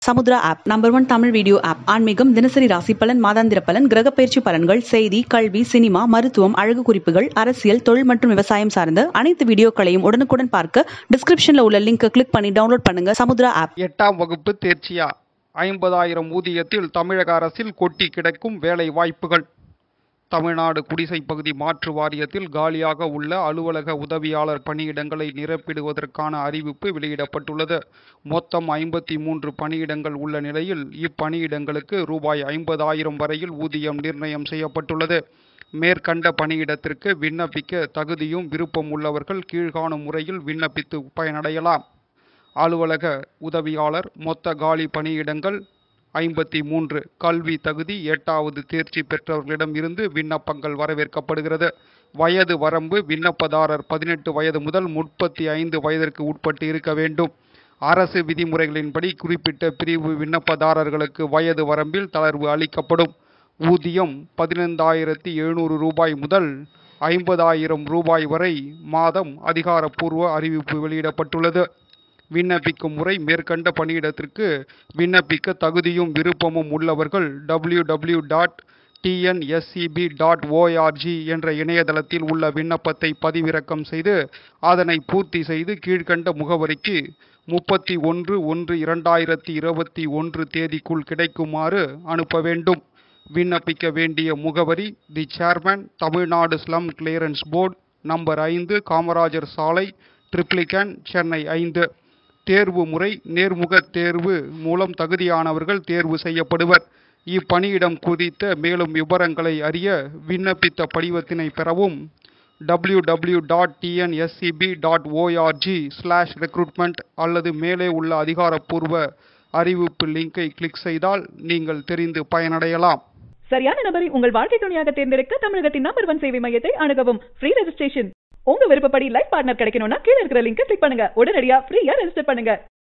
Samudra app number one Tamil video app ஆன்மீகம் தினசரி ராசி பலன் மாதாந்திர பலன் கிரக பயிற்சி பலன்கள் செய்தி கல்வி சினிமா மருத்துவம் அழகு குறிப்புகள் அரசியல் தொழில் மற்றும் விவசாயம் சார்ந்த அனைத்து வீடியோக்களையும் உடனுக்குடன் பார்க்க டிஸ்கிரிப்ஷன்ல உள்ள லிங்கை கிளிக் பண்ணி டவுன்லோட் பண்ணுங்க சமுத்ரா ஆப் எட்டாம் வகுப்பு தேர்ச்சியா ஐம்பதாயிரம் ஊதியத்தில் தமிழக அரசில் கொட்டி கிடக்கும் வேலை வாய்ப்புகள் தமிழ்நாடு குடிசை பகுதி மாற்று வாரியத்தில் காலியாக உள்ள அலுவலக உதவியாளர் பணியிடங்களை நிரப்பிடுவதற்கான அறிவிப்பு வெளியிடப்பட்டுள்ளது மொத்தம் ஐம்பத்தி மூன்று பணியிடங்கள் உள்ள நிலையில் இப்பணியிடங்களுக்கு ரூபாய் ஐம்பதாயிரம் வரையில் ஊதியம் நிர்ணயம் செய்யப்பட்டுள்ளது மேற்கண்ட பணியிடத்திற்கு விண்ணப்பிக்க தகுதியும் விருப்பம் உள்ளவர்கள் கீழ்காணும் முறையில் விண்ணப்பித்து பயனடையலாம் அலுவலக உதவியாளர் மொத்த காலி பணியிடங்கள் ஐம்பத்தி மூன்று கல்வி தகுதி எட்டாவது தேர்ச்சி பெற்றவர்களிடம் இருந்து விண்ணப்பங்கள் வரவேற்கப்படுகிறது வயது வரம்பு விண்ணப்பதாரர் பதினெட்டு வயது முதல் முப்பத்தி ஐந்து வயதிற்கு உட்பட்டு இருக்க வேண்டும் அரசு விதிமுறைகளின்படி குறிப்பிட்ட பிரிவு விண்ணப்பதாரர்களுக்கு வயது வரம்பில் தளர்வு அளிக்கப்படும் ஊதியம் பதினைந்தாயிரத்தி எழுநூறு ரூபாய் முதல் ஐம்பதாயிரம் ரூபாய் வரை மாதம் அதிகாரப்பூர்வ அறிவிப்பு வெளியிடப்பட்டுள்ளது விண்ணப்பிக்கும் முறை மேற்கண்ட பணியிடத்திற்கு விண்ணப்பிக்க தகுதியும் விருப்பமும் உள்ளவர்கள் W W dot TNSCB dot ORG என்ற இணையதளத்தில் உள்ள விண்ணப்பத்தை பதிவிறக்கம் செய்து அதனை பூர்த்தி செய்து கீழ்கண்ட முகவரிக்கு முப்பத்தி ஒன்று ஒன்று இரண்டாயிரத்தி இருபத்தி ஒன்று தேதிக்குள் கிடைக்குமாறு அனுப்ப வேண்டும் விண்ணப்பிக்க வேண்டிய முகவரி the chairman Tamil Nadu slum clearance board number ஐந்து காமராஜர் சாலை ட்ரிப்ளிகன் சென்னை ஐந்து தேர்வு முறை நேர்முக தேர்வு மூலம் தகுதியானவர்கள் தேர்வு செய்யப்படுவர் இப்பணியிடம் குறித்த மேலும் விவரங்களை அறிய விண்ணப்பித்த படிவத்தினை பெறவும் W W dot TNSCB dot ORG slash recruitment அல்லது மேலே உள்ள அதிகாரப்பூர்வ அறிவிப்பு லிங்கை கிளிக் செய்தால் நீங்கள் தெரிந்து பயனடையலாம் சரியான நபரை உங்கள் வாழ்க்கை துணையாக தேர்ந்தெடுக்க தமிழகத்தின் நம்பர் ஒன் சேவை மையத்தை அணுகவும் ஃப்ரீ ரெஜிஸ்ட்ரேஷன் உங்க விருப்பப்படி லைஃப் பார்ட்னர் கிடைக்கணும்னா கீழ இருக்கிற லிங்கை கிளிக் பண்ணுங்க உடனடியா ஃப்ரீயா ரெஜிஸ்டர் பண்ணுங்க